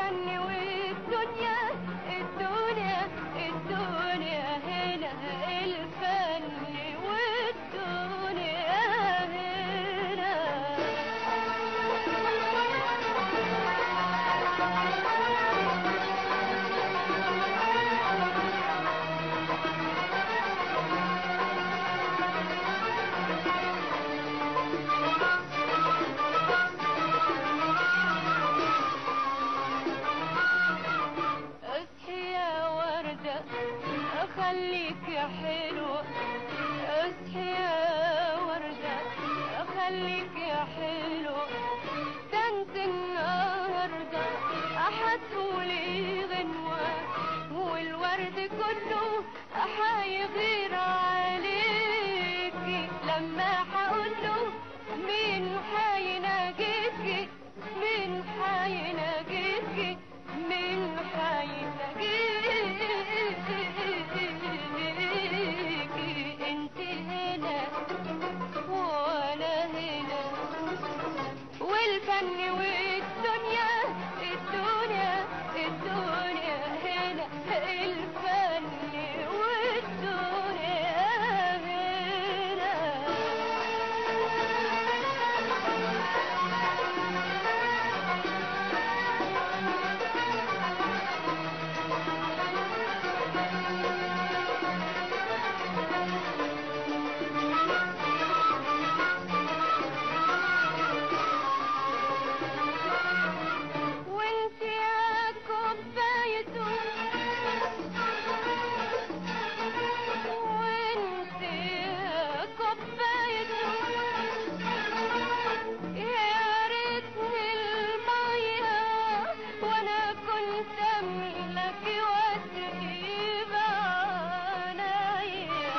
والفن والدنيا الدنيا الدنيا هنا الفن والدنيا اصحي يا وردة خليك يا حلوة اصحي يا وردة خليك يا حلوة ده انت النهاردة هتقولي غنوة والورد كله هيغير عليكي لما هقوله مين حيناجيكي مين حيناجيكي مين حيناجيكي انت هنا وانا هنا والفن والدنيا الدنيا الدنيا هنا الفن والدنيا وانت يا كوباية وانت يا كوباية يا ريتني المية وانا كنت املك واسقي بعناية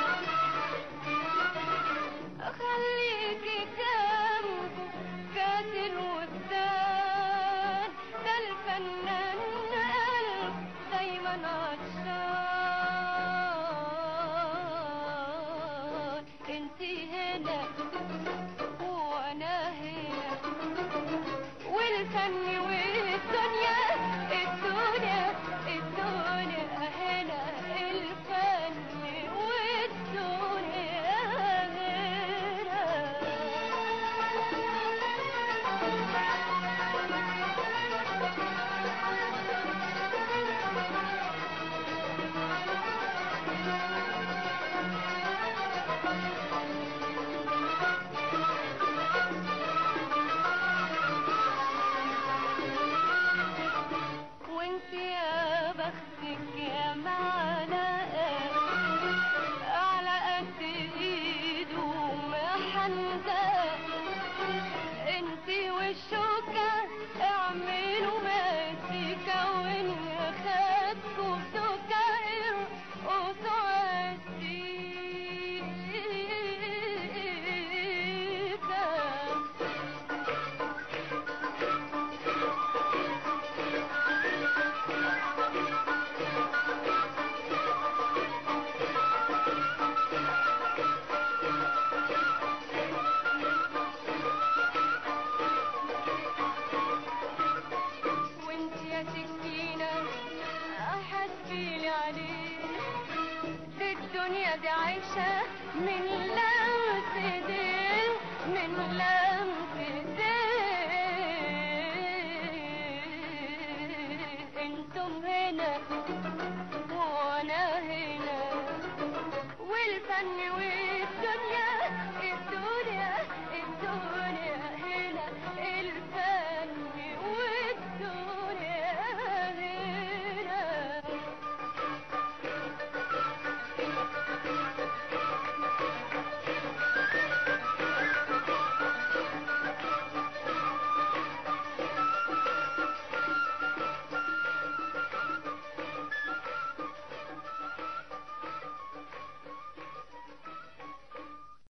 خليكي جنبه كاتل وبدان ده الفنان قلب دايما عطشان انتي هنا وانا هنا والفن والدنيا الدنيا الدنيا هنا الفن والدنيا وانت يا بختك يا معلقة على قد ايده محندقة انت والشوكة اعملوا ماسكة وان خدكوا سكر وتعسيكة وانت يا سكينة حسبيلي عليك دي الدنيا دي عايشة من لمس ايدين من لمس ايدين انتم هنا